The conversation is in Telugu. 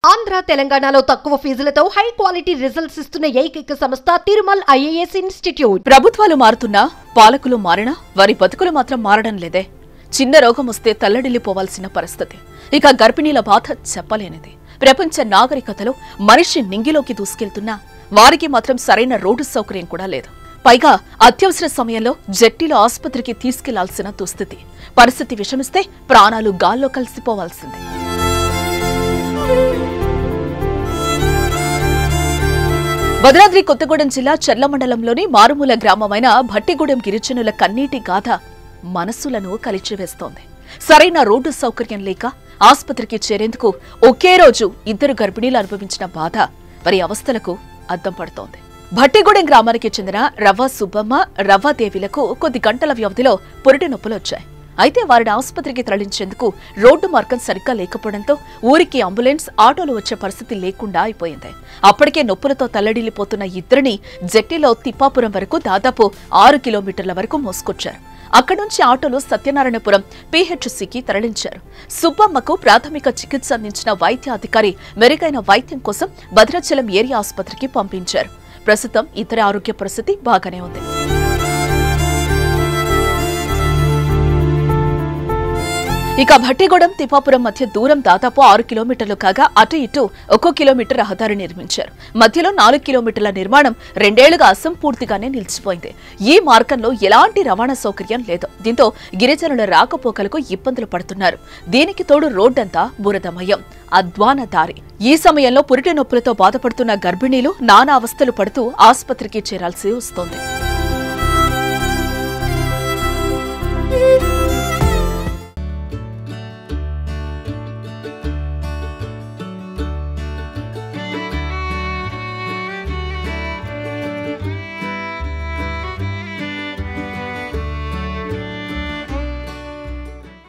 ఆంధ్ర తెలంగాణలో తక్కువ ఫీజులతో హై క్వాలిటీ రిజల్ట్స్ ఇస్తున్న ఏకైక సంస్థ తిరుమల్ ఐఏఎస్ ఇన్స్టిట్యూట్ ప్రభుత్వాలు మారుతున్నా పాలకులు మారినా వారి బతుకులు మాత్రం మారడం లేదే చిన్న రోగం వస్తే తల్లడిల్లిపోవాల్సిన పరిస్థితి ఇక గర్భిణీల బాధ చెప్పలేనిది ప్రపంచ నాగరికతలో మనిషి నింగిలోకి దూసుకెళ్తున్నా వారికి మాత్రం సరైన రోడ్డు సౌకర్యం కూడా లేదు పైగా అత్యవసర సమయంలో జట్టీలో ఆసుపత్రికి తీసుకెళ్లాల్సిన దుస్థితి పరిస్థితి విషమిస్తే ప్రాణాలు గాల్లో కలిసిపోవాల్సిందే భద్రాద్రి కొత్తగూడెం జిల్లా చెర్ల మండలంలోని మారుమూల గ్రామమైన భట్టిగూడెం గిరిజనుల కన్నీటి గాథ మనస్సులను కలిచివేస్తోంది సరైన రోడ్డు సౌకర్యం లేక ఆసుపత్రికి చేరేందుకు ఒకే రోజు ఇద్దరు గర్భిణీలు అనుభవించిన బాధ వారి అవస్థలకు అద్దం పడుతోంది భట్టిగూడెం గ్రామానికి చెందిన రవ్వ సుబ్బమ్మ రవ్వాదేవిలకు కొద్ది గంటల వ్యవధిలో పురిటి నొప్పులు వచ్చాయి అయితే వారిని ఆసుపత్రికి తరలించేందుకు రోడ్డు మార్గం సరిగ్గా లేకపోవడంతో ఊరికి అంబులెన్స్ ఆటోలు వచ్చే పరిస్థితి లేకుండా అయిపోయింది అప్పటికే నొప్పులతో తల్లడిల్లిపోతున్న ఇద్దరిని జట్టిలో తిప్పాపురం వరకు దాదాపు ఆరు కిలోమీటర్ల వరకు మోసుకొచ్చారు అక్కడి నుంచి ఆటోలో సత్యనారాయణపురం పీహెచ్సికి తరలించారు సుబ్బమ్మకు ప్రాథమిక చికిత్స అందించిన వైద్య అధికారి మెరుగైన వైద్యం కోసం భద్రాచలం ఏరియా ఆసుపత్రికి పంపించారు ప్రస్తుతం ఇతర ఆరోగ్య పరిస్థితి బాగానే ఉంది ఇక భట్టిగూడెం తిప్పాపురం మధ్య దూరం దాదాపు ఆరు కిలోమీటర్లు కాగా అటు ఇటు ఒక్కో కిలోమీటర్ రహదారి నిర్మించారు మధ్యలో నాలుగు కిలోమీటర్ల నిర్మాణం రెండేళ్లుగా అసంపూర్తిగానే నిలిచిపోయింది ఈ మార్గంలో ఎలాంటి రవాణా సౌకర్యం లేదు దీంతో గిరిజనుల రాకపోకలకు ఇబ్బందులు పడుతున్నారు దీనికి తోడు రోడ్డంతా బురదమయం అద్వాన దారి ఈ సమయంలో పురిటి నొప్పులతో బాధపడుతున్న గర్భిణీలు నానా అవస్థలు పడుతూ ఆసుపత్రికి చేరాల్సి వస్తోంది